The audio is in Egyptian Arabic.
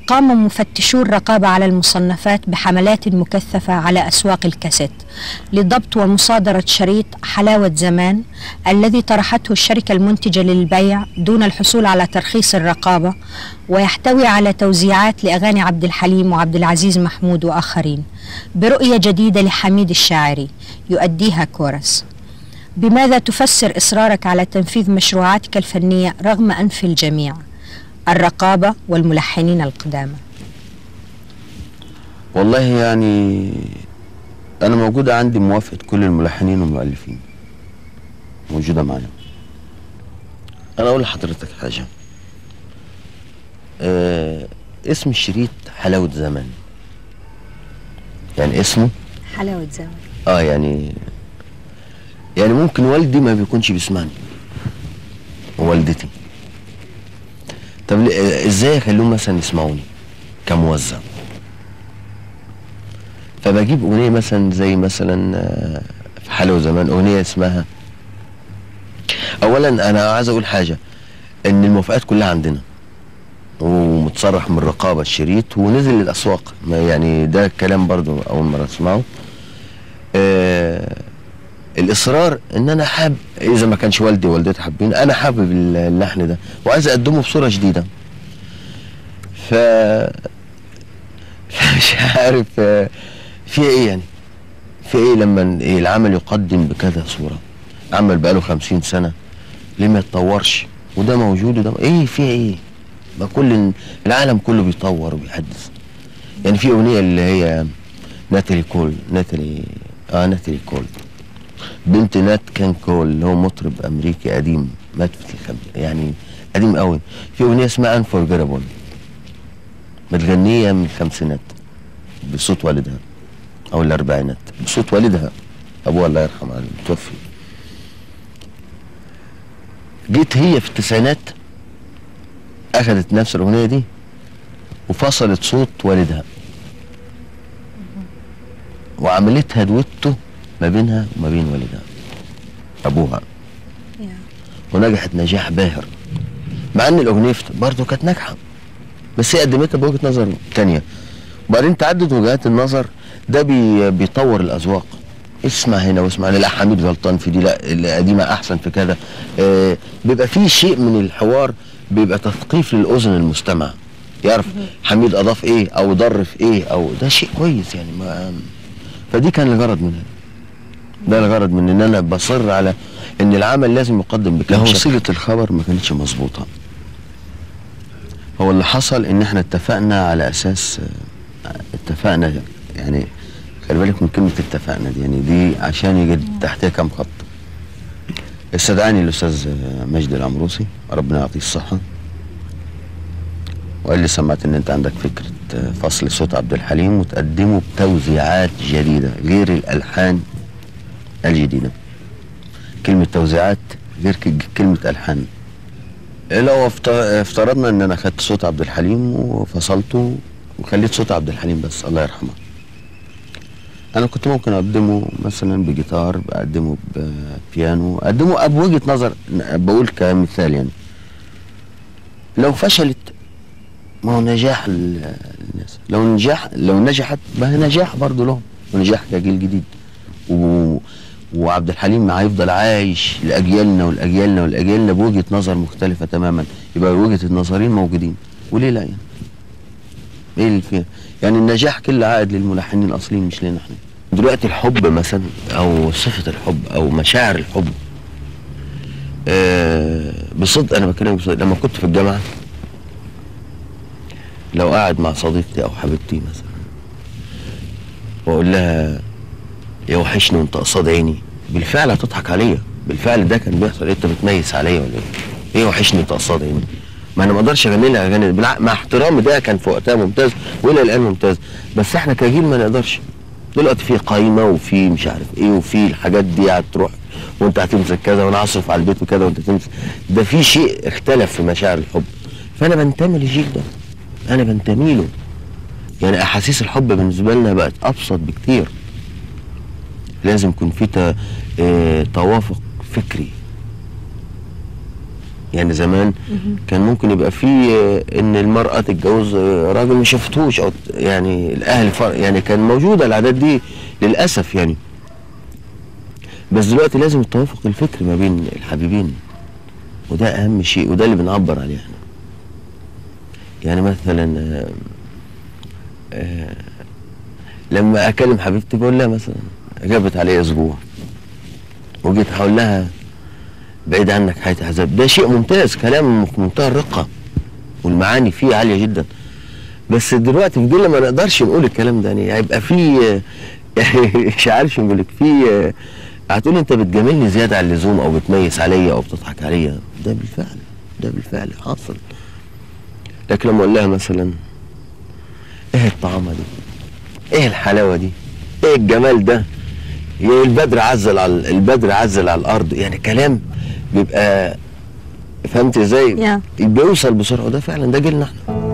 قام مفتشو الرقابة على المصنفات بحملات مكثفة على أسواق الكاسيت لضبط ومصادرة شريط حلاوة زمان الذي طرحته الشركة المنتجة للبيع دون الحصول على ترخيص الرقابة ويحتوي على توزيعات لأغاني عبد الحليم وعبد العزيز محمود وآخرين برؤية جديدة لحميد الشاعري يؤديها كورس بماذا تفسر إصرارك على تنفيذ مشروعاتك الفنية رغم أنف الجميع الرقابة والملحنين القدامى والله يعني انا موجوده عندي موافقه كل الملحنين والمؤلفين موجوده معايا انا اقول لحضرتك حاجه آه اسم الشريط حلاوه زمان يعني اسمه حلاوة زمان اه يعني يعني ممكن والدي ما بيكونش بيسمعني ووالدتي طب ليه- آه، ازاي اخليهم مثلا يسمعوني كموزع فبجيب اغنيه مثلا زي مثلا آه، في حلاوه زمان اغنيه اسمها اولا انا عايز اقول حاجه ان الموافقات كلها عندنا ومتصرح من الرقابه الشريط ونزل للاسواق ما يعني ده كلام برضو اول مره اسمعه آه الاصرار ان انا حابب اذا ما كانش والدي ووالدتي حابين انا حابب اللحن ده وعايز اقدمه بصوره جديده ف مش عارف آه، في ايه يعني في ايه لما إيه العمل يقدم بكذا صوره عمل بقاله خمسين سنه ليه ما يتطورش وده موجود وده ايه في ايه ما كل العالم كله بيطور وبيحدث يعني في اغنيه اللي هي ناتالي كول ناتالي اه ناتالي كول بنت نات كان كول اللي هو مطرب امريكي قديم مات في الخم... يعني قديم قوي في اغنيه اسمها انفورجيتابل متغنيه من الخمسينات بصوت والدها او الاربعينات بصوت والدها ابوها الله يرحمه متوفي جيت هي في التسعينات اخذت نفس الاغنيه دي وفصلت صوت والدها وعملتها دويتو ما بينها وما بين والدها ابوها ونجحت نجاح باهر مع ان الاغنيه برضه كانت ناجحه بس هي قدمتها بوجهه نظر تانية وبعدين تعدد وجهات النظر ده بي بيطور الاذواق اسمع هنا واسمع هنا لا حميد غلطان في دي لا القديمه احسن في كذا آه بيبقى في شيء من الحوار بيبقى تثقيف للاذن المستمع يعرف حميد اضاف ايه او ضرف ايه او ده شيء كويس يعني ما فدي كان الغرض منها ده الغرض من ان انا بصر على ان العمل لازم يقدم بكام لا، هو صيغه الخبر ما كانتش مظبوطه هو اللي حصل ان احنا اتفقنا على اساس آه، اتفقنا يعني خلي بالك من كلمه اتفقنا دي يعني دي عشان يجي تحتها كام خط استدعاني الاستاذ آه، مجدي العمروسي ربنا يعطيه الصحه وقال لي سمعت ان انت عندك فكره آه، فصل صوت عبد الحليم وتقدمه بتوزيعات جديده غير الالحان الجديده كلمه توزيعات غير ك- كلمه الحان لو افت- افترضنا ان انا خدت صوت عبد الحليم وفصلته وخليت صوت عبد الحليم بس الله يرحمه انا كنت ممكن اقدمه مثلا بجيتار بقدمه ببيانو اقدمه بوجهه نظر بقول كمثال يعني لو فشلت ما هو نجاح ال- الناس لو نجاح لو نجحت ما هي نجاح برضه لهم ونجاح كجيل جديد و... وعبد الحليم هيفضل عايش لاجيالنا ولاجيالنا ولاجيالنا بوجهه نظر مختلفه تماما يبقى وجهه النظرين موجودين وليه لا يعني ايه اللي فيها يعني النجاح كله عائد للملحنين الاصليين مش لنا احنا دلوقتي الحب مثلا او صفه الحب او مشاعر الحب آه بصدق انا بكلمك بصدق لما كنت في الجامعه لو قاعد مع صديقتي او حبيبتي مثلا واقول لها يا وحشني وانت قصاد عيني بالفعل هتضحك عليا بالفعل ده كان بيحصل انت بتميز عليا ولا ايه؟ ايه وحشني وانت قصاد عيني؟ ما انا ما اقدرش اغني لها اغاني بالع- مع احترامي ده كان في وقتها ممتاز والى الان ممتاز بس احنا كجيل ما نقدرش دلوقتي في قايمه وفي مش عارف ايه وفي الحاجات دي هتروح وانت هتمسك كذا وانا هصرف على البيت وكذا وانت تمسك ده في شيء اختلف في مشاعر الحب فانا بنتمي للجيل ده انا بنتمي له يعني احاسيس الحب بالنسبه لنا بقت ابسط بكتير لازم يكون في ت- آه، توافق فكري يعني زمان كان ممكن يبقى في آه، ان المراه تتجوز آه، راجل ما شافتهوش او ت- يعني الاهل فر يعني كان موجوده العادات دي للاسف يعني بس دلوقتي لازم التوافق الفكري ما بين الحبيبين وده اهم شيء وده اللي بنعبر عليه احنا يعني مثلا آه، آه، لما اكلم حبيبتي بقول لها مثلا غابت عليا اسبوع وجيت هقول لها بعيد عنك حياة عذاب ده شيء ممتاز كلام في منتهى الرقة والمعاني فيه عالية جدا بس دلوقتي في جيل ما نقدرش نقول الكلام ده يعني هيبقى في يعني مش عارف نقول لك في هتقول انت بتجاملني زيادة عن اللزوم او بتميز عليا او بتضحك عليا ده بالفعل ده بالفعل حاصل لكن لما اقول لها مثلا ايه الطعامة دي ايه الحلاوة دي ايه الجمال ده يا البدر عزل على البدر عزل على الارض يعني كلام بيبقى فهمت ازاي يا. بيوصل بسرعه وده فعلا ده جيلنا احنا